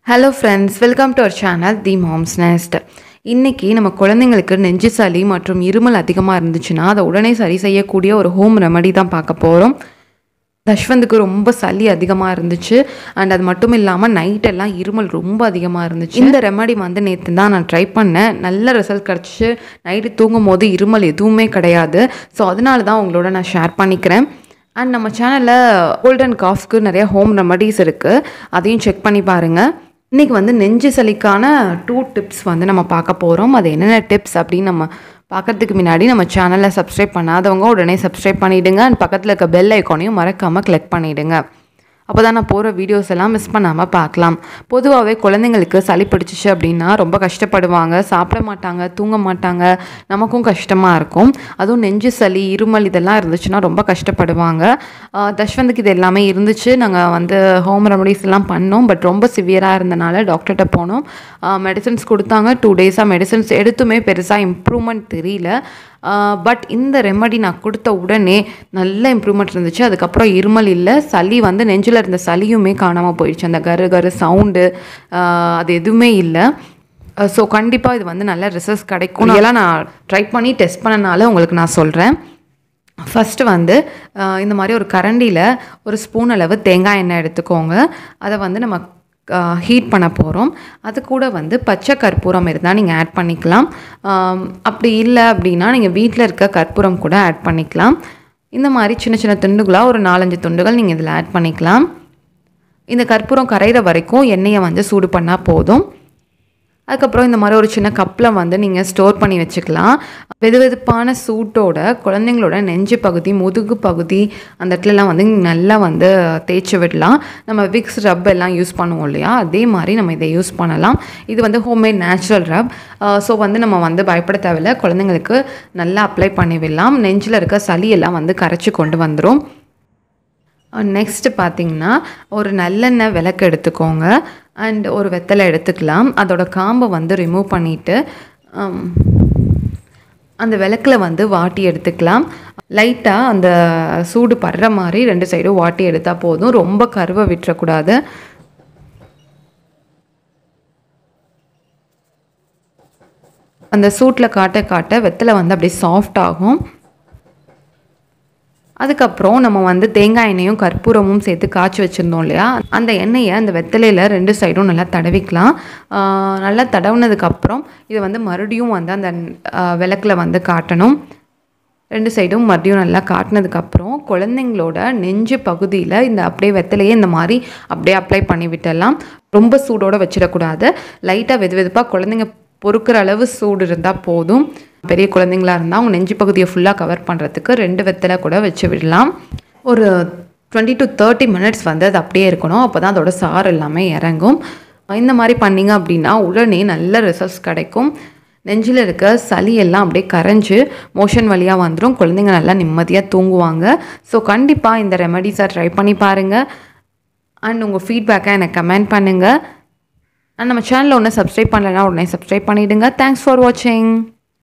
hello friends welcome to our channel the moms nest இன்றைக்கி நம்ம குழந்தைங்களுக்கு நெஞ்சு சளி மற்றும் இருமல் அதிகமாக இருந்துச்சுன்னா அதை உடனே சரி செய்யக்கூடிய ஒரு ஹோம் ரெமடி தான் பார்க்க போகிறோம் தஷ்வந்துக்கு ரொம்ப சளி அதிகமாக இருந்துச்சு அண்ட் அது மட்டும் இல்லாமல் நைட் எல்லாம் இருமல் ரொம்ப அதிகமாக இருந்துச்சு இந்த ரெமடி வந்து நேற்று தான் நான் ட்ரை பண்ணேன் நல்ல ரிசல்ட் கிடச்சிச்சு நைட்டு தூங்கும் போது இருமல் எதுவுமே கிடையாது ஸோ அதனால தான் உங்களோட நான் ஷேர் பண்ணிக்கிறேன் அண்ட் நம்ம சேனலில் கோல்டன் காஃப்க்கு நிறைய ஹோம் ரெமடிஸ் இருக்குது அதையும் செக் பண்ணி பாருங்கள் இன்றைக்கி வந்து நெஞ்சு சளிக்கான டூ டிப்ஸ் வந்து நம்ம பார்க்க போகிறோம் அது என்னென்ன டிப்ஸ் அப்படின்னு நம்ம பார்க்கறதுக்கு முன்னாடி நம்ம சேனலை சப்ஸ்கிரைப் பண்ணாதவங்க உடனே சப்ஸ்கிரைப் பண்ணிவிடுங்க அண்ட் பக்கத்தில் இருக்க பெல் ஐக்கானையும் மறக்காமல் கிளிக் பண்ணிவிடுங்க அப்போ தான் நான் போகிற வீடியோஸ் எல்லாம் மிஸ் பண்ணாமல் பார்க்கலாம் பொதுவாகவே குழந்தைங்களுக்கு சளி பிடிச்சிச்சு அப்படின்னா ரொம்ப கஷ்டப்படுவாங்க சாப்பிட மாட்டாங்க தூங்க மாட்டாங்க நமக்கும் கஷ்டமாக இருக்கும் அதுவும் நெஞ்சு சளி இருமல் இதெல்லாம் இருந்துச்சுன்னா ரொம்ப கஷ்டப்படுவாங்க ஆஹ் தஷ்வந்துக்கு இது எல்லாமே இருந்துச்சு நாங்கள் வந்து ஹோம் ரெமடிஸ் எல்லாம் பண்ணோம் பட் ரொம்ப சிவியராக இருந்தனால டாக்டர்கிட்ட போனோம் மெடிசன்ஸ் கொடுத்தாங்க டூ டேஸாக மெடிசன்ஸ் எடுத்துமே பெருசாக இம்ப்ரூவ்மெண்ட் தெரியல பட் இந்த ரெமடி நான் கொடுத்த உடனே நல்ல இம்ப்ரூவ்மெண்ட் இருந்துச்சு அதுக்கப்புறம் இருமல் இல்லை சளி வந்து நெஞ்சில் இருந்த சளியுமே காணாமல் போயிடுச்சு அந்த கரு கரு சவுண்டு அது எதுவுமே இல்லை ஸோ கண்டிப்பாக இது வந்து நல்ல ரிசல்ட்ஸ் கிடைக்கும் இதெல்லாம் நான் ட்ரை பண்ணி டெஸ்ட் பண்ணனால உங்களுக்கு நான் சொல்கிறேன் ஃபஸ்ட்டு வந்து ஆஹ் இந்த மாதிரி ஒரு கரண்டியில் ஒரு ஸ்பூன் அளவு தேங்காய் எண்ணெய் எடுத்துக்கோங்க அதை வந்து நம்ம ஹீட் பண்ண போகிறோம் அது கூட வந்து பச்சை கற்பூரம் இருந்தால் நீங்கள் ஆட் பண்ணிக்கலாம் ஆம், அப்படி இல்லை அப்படின்னா நீங்கள் வீட்டில் இருக்க கற்பூரம் கூட ஆட் பண்ணிக்கலாம் இந்த மாதிரி சின்ன சின்ன துண்டுகளாக ஒரு நாலஞ்சு துண்டுகள் நீங்கள் இதில் ஆட் பண்ணிக்கலாம் இந்த கற்பூரம் கரையிற வரைக்கும் எண்ணெயை வந்து சூடு பண்ணால் போதும் அதுக்கப்புறம் இந்த மாதிரி ஒரு சின்ன கப்பில் வந்து நீங்கள் ஸ்டோர் பண்ணி வச்சுக்கலாம் வெது வெதுப்பான சூட்டோட குழந்தைங்களோட நெஞ்சு பகுதி முதுகு பகுதி அந்த இடத்துலலாம் வந்து நல்லா வந்து தேய்ச்சி விடலாம் நம்ம விக்ஸ் ரப் எல்லாம் யூஸ் பண்ணுவோம் இல்லையா அதே மாதிரி நம்ம இதை யூஸ் பண்ணலாம் இது வந்து ஹோம்மேட் நேச்சுரல் ரப் ஸோ வந்து நம்ம வந்து பயப்பட தேவையில்ல குழந்தைங்களுக்கு நல்லா அப்ளை பண்ணி விடலாம் நெஞ்சில் இருக்க சளி எல்லாம் வந்து கரைச்சி கொண்டு வந்துடும் நெக்ஸ்ட்டு பார்த்தீங்கன்னா ஒரு நல்லெண்ணெய் விளக்கு எடுத்துக்கோங்க அண்ட் ஒரு வெத்தலை எடுத்துக்கலாம் அதோட காம்பை வந்து ரிமூவ் பண்ணிவிட்டு அந்த விளக்கில் வந்து வாட்டி எடுத்துக்கலாம் லைட்டாக அந்த சூடு படுற மாதிரி ரெண்டு சைடும் வாட்டி எடுத்தால் போதும் ரொம்ப கருவை விட்டுறக்கூடாது அந்த சூட்டில் காட்ட காட்ட வெத்தலை வந்து அப்படியே சாஃப்ட் ஆகும் அதுக்கப்புறம் நம்ம வந்து தேங்காய் எண்ணெயும் கற்பூரமும் சேர்த்து காய்ச்சி வச்சுருந்தோம் இல்லையா அந்த எண்ணெயை அந்த வெத்தலையில் ரெண்டு சைடும் நல்லா தடவிக்கலாம் ஆஹ் நல்லா தடவுனதுக்கப்புறம் இதை வந்து மறுபடியும் வந்து அந்த ஆஹ் விளக்கில் வந்து காட்டணும் ரெண்டு சைடும் மறுபடியும் நல்லா காட்டினதுக்கப்புறம் குழந்தைங்களோட நெஞ்சு பகுதியில் இந்த அப்படியே வெத்தலையே இந்த மாதிரி அப்படியே அப்ளை பண்ணி விட்டுடலாம் ரொம்ப சூடோடு வச்சிடக்கூடாது லைட்டாக வெது வெதுப்பாக குழந்தைங்க பொறுக்கிற அளவு சூடு இருந்தால் போதும் பெரிய குழந்தைங்களா இருந்தால் அவங்க நெஞ்சு பகுதியை ஃபுல்லாக கவர் பண்ணுறதுக்கு ரெண்டு வெத்தலை கூட வச்சு விடலாம் ஒரு டுவெண்ட்டி டு தேர்ட்டி மினிட்ஸ் வந்து அது அப்படியே இருக்கணும் அப்போ தான் அதோட சாறு எல்லாமே இறங்கும் இந்த மாதிரி பண்ணீங்க அப்படின்னா உடனே நல்ல ரிசல்ட்ஸ் கிடைக்கும் நெஞ்சில் இருக்க சளி எல்லாம் அப்படியே கரைஞ்சு மோஷன் வழியாக வந்துடும் குழந்தைங்க நல்லா நிம்மதியாக தூங்குவாங்க ஸோ கண்டிப்பாக இந்த ரெமடிஸை ட்ரை பண்ணி பாருங்கள் அண்ட் உங்கள் ஃபீட்பேக்கை எனக்கு கமெண்ட் பண்ணுங்கள் அண்ட் நம்ம சேனலில் ஒன்று சப்ஸ்கிரைப் பண்ணலைன்னா உடனே சப்ஸ்கிரைப் பண்ணிவிடுங்க தேங்க்ஸ் ஃபார் வாட்சிங்